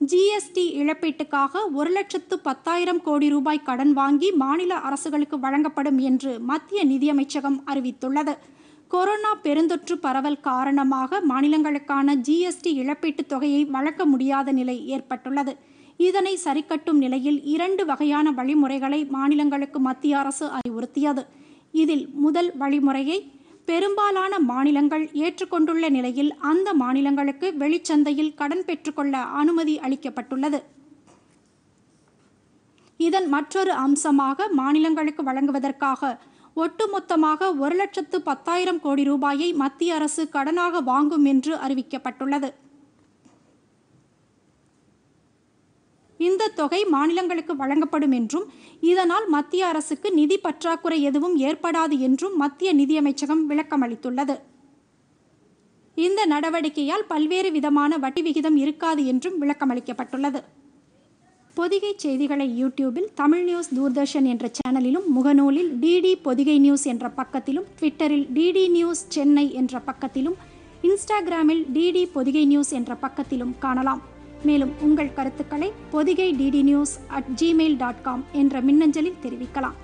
GST இழப்பீட்டுக்காக ஒரு லட்சத்து பத்தாயிரம் கோடி ரூபாய் கடன் வாங்கி மாநில அரசுகளுக்கு வழங்கப்படும் என்று மத்திய நிதியமைச்சகம் அறிவித்துள்ளது கொரோனா பெருந்தொற்று பரவல் காரணமாக மாநிலங்களுக்கான ஜிஎஸ்டி இழப்பீட்டுத் தொகையை வழங்க முடியாத நிலை ஏற்பட்டுள்ளது இதனை சரிக்கட்டும் நிலையில் இரண்டு வகையான வழிமுறைகளை மாநிலங்களுக்கு மத்திய அரசு அறிவுறுத்தியது இதில் முதல் வழிமுறையை பெரும்பாலான மாநிலங்கள் ஏற்றுக்கொண்டுள்ள நிலையில் அந்த மாநிலங்களுக்கு வெளிச்சந்தையில் கடன் பெற்றுக்கொள்ள அனுமதி அளிக்கப்பட்டுள்ளது இதன் மற்றொரு அம்சமாக மாநிலங்களுக்கு வழங்குவதற்காக ஒட்டுமொத்தமாக ஒரு லட்சத்து பத்தாயிரம் கோடி ரூபாயை மத்திய அரசு கடனாக வாங்கும் என்று அறிவிக்கப்பட்டுள்ளது இந்த தொகை மாநிலங்களுக்கு வழங்கப்படும் என்றும் இதனால் மத்திய அரசுக்கு நிதி பற்றாக்குறை எதுவும் ஏற்படாது என்றும் மத்திய நிதியமைச்சகம் விளக்கமளித்துள்ளது இந்த நடவடிக்கையால் பல்வேறு விதமான வட்டி விகிதம் இருக்காது என்றும் விளக்கமளிக்கப்பட்டுள்ளது பொதிகை செய்திகளை யூடியூபில் தமிழ் நியூஸ் தூர்தர்ஷன் என்ற சேனலிலும் முகநூலில் டிடி பொதிகை நியூஸ் என்ற பக்கத்திலும் ட்விட்டரில் டிடி நியூஸ் சென்னை என்ற பக்கத்திலும் இன்ஸ்டாகிராமில் டிடி பொதிகை நியூஸ் என்ற பக்கத்திலும் காணலாம் மேலும் உங்கள் கருத்துக்களை Podhigai DD news at Gmail dot com என்ற மின்னஞ்சலில் தெரிவிக்கலாம்